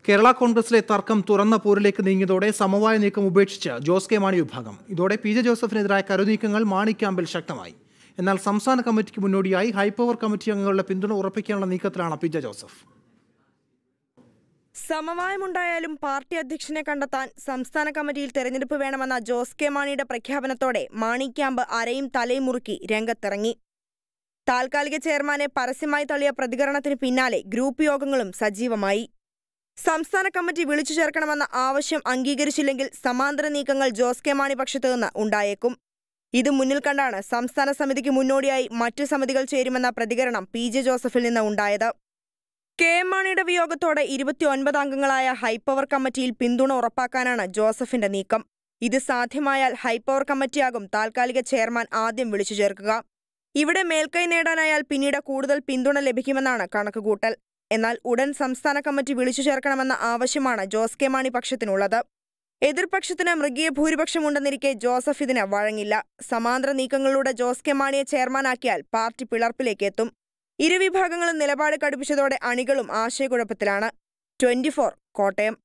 കേരള കോൺഗ്രസിലെ തർക്കം തുറന്ന പോരിലേക്ക് നീങ്ങിയതോടെ സമവായ നീക്കം ഉപേക്ഷിച്ച് ജോസ് കെ മാണി വിഭാഗം ഇതോടെ പി ജെ ജോസഫിനെതിരായ കരുനീക്കങ്ങൾ മാണി ക്യാമ്പിൽ ശക്തമായി എന്നാൽ സംസ്ഥാന കമ്മിറ്റിക്ക് മുന്നോടിയായി ഹൈപ്പവർ കമ്മിറ്റി അംഗങ്ങളുടെ പിന്തുണ ഉറപ്പിക്കാനുള്ള നീക്കത്തിലാണ് പി ജെ ജോസഫ് സമവായമുണ്ടായാലും പാർട്ടി അധ്യക്ഷനെ കണ്ടെത്താൻ സംസ്ഥാന കമ്മിറ്റിയിൽ തെരഞ്ഞെടുപ്പ് വേണമെന്ന ജോസ് കെ മാണിയുടെ പ്രഖ്യാപനത്തോടെ മാണി ക്യാമ്പ് അരയും തലയും മുറുക്കി രംഗത്തിറങ്ങി താൽക്കാലിക ചെയർമാനെ പരസ്യമായി തള്ളിയ പ്രതികരണത്തിന് പിന്നാലെ ഗ്രൂപ്പ് യോഗങ്ങളും സജീവമായി സംസ്ഥാന കമ്മിറ്റി വിളിച്ചു ചേർക്കണമെന്ന ആവശ്യം അംഗീകരിച്ചില്ലെങ്കിൽ സമാന്തര നീക്കങ്ങൾ ജോസ് കെ മാണി പക്ഷത്തു നിന്ന് ഉണ്ടായേക്കും ഇത് മുന്നിൽ കണ്ടാണ് സംസ്ഥാന സമിതിക്ക് മുന്നോടിയായി മറ്റു സമിതികൾ ചേരുമെന്ന പ്രതികരണം പി ജെ ജോസഫിൽ നിന്ന് ഉണ്ടായത് കെ എം മാണിയുടെ വിയോഗത്തോടെ ഇരുപത്തിയൊൻപത് അംഗങ്ങളായ ഹൈപ്പവർ കമ്മിറ്റിയിൽ പിന്തുണ ഉറപ്പാക്കാനാണ് ജോസഫിന്റെ നീക്കം ഇത് സാധ്യമായാൽ ഹൈപ്പവർ കമ്മിറ്റിയാകും താൽക്കാലിക ചെയർമാൻ ആദ്യം വിളിച്ചു ചേർക്കുക ഇവിടെ മേൽക്കൈ നേടാനായാൽ പിന്നീട് കൂടുതൽ പിന്തുണ ലഭിക്കുമെന്നാണ് കണക്കുകൂട്ടൽ എന്നാൽ ഉടൻ സംസ്ഥാന കമ്മിറ്റി വിളിച്ചു ചേർക്കണമെന്ന ആവശ്യമാണ് ജോസ് കെ മാണി പക്ഷത്തിനുള്ളത് എതിർപക്ഷത്തിന് മൃഗീയ ഭൂരിപക്ഷമുണ്ടെന്നിരിക്കെ ജോസഫ് ഇതിന് വഴങ്ങില്ല സമാന്തര നീക്കങ്ങളിലൂടെ ജോസ് കെ മാണിയെ ചെയർമാനാക്കിയാൽ പാർട്ടി പിളർപ്പിലേക്ക് എത്തും ഇരുവിഭാഗങ്ങളും നിലപാട് കടുപ്പിച്ചതോടെ അണികളും ആശയക്കുഴപ്പത്തിലാണ് ട്വന്റി കോട്ടയം